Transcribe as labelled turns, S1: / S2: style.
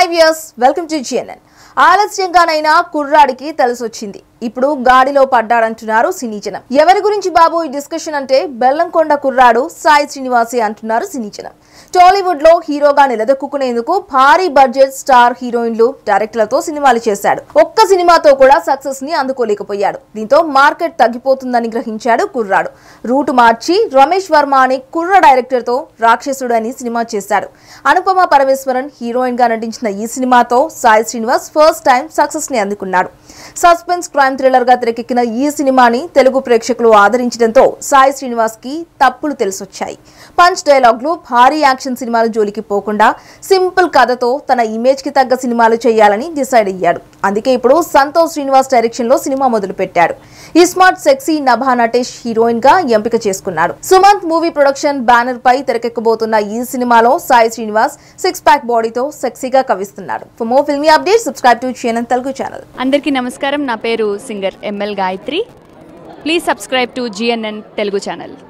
S1: hi viewers welcome to GNN ఆలస్యంగానైనా కుర్రాడికి తెలిసొచ్చింది ఇప్పుడు గాడిలో పడ్డాడంటున్నారు సినీ జనం ఎవరి గురించి బాబు ఈ డిస్కషన్ అంటే బెల్లంకొండ కుర్రాడు సాయి శ్రీనివాసే అంటున్నారు సినీ జనం టాలీవుడ్ లో హీరోగా నిలదొక్కునేందుకు భారీ బడ్జెట్ స్టార్ హీరోయిన్లు డైరెక్టర్లతో సినిమాలు చేశాడు ఒక్క సినిమాతో కూడా సక్సెస్ ని అందుకోలేకపోయాడు దీంతో మార్కెట్ తగ్గిపోతుందని గ్రహించాడు కుర్రాడు రూటు మార్చి రమేష్ వర్మ అనే కుర్ర డైరెక్టర్ తో రాక్షసుడు అని సినిమా చేశాడు అనుపమ పరమేశ్వరన్ హీరోయిన్ గా నటించిన ఈ సినిమాతో Sai Srinivas first time success ని అందుకున్నాడు సస్పెన్స్ క్రైమ్ థ్రిల్లర్ గా తెరకెక్కిన ఈ సినిమాని తెలుగు ప్రేక్షకులు ఆదరించడంతో సాయి శ్రీనివాస్ కి తప్పులు తెలిసొచ్చాయి పంచ్ డైలాగ్లు భారీ యాక్షన్ సినిమాల జోలికి పోకుండా సింపుల్ కథతో తన ఇమేజ్ కి తగ్గ సినిమాలు చేయాలని డిసైడ్ అయ్యాడు అందుకే ఇప్పుడు సంతోష్ శ్రీనివాస్ డైరెక్షన్ లో సినిమా మొదలు పెట్టాడు ఈ smart sexy Nabha Natesh heroine గా ఎంపిక చేసుకున్నాడు సుమంత్ మూవీ ప్రొడక్షన్ బ్యానర్ పై తెరకెక్కబోతున్న ఈ సినిమాలో సాయి శ్రీనివాస్ సిక్స్ ప్యాక్ బాడీతో సెక్సీగా కవిస్తున్నాడు for more filmy update subscribe to GNN Telugu channel
S2: అందరికీ నమస్కారం నా పేరు singer ML Gayatri please subscribe to GNN Telugu channel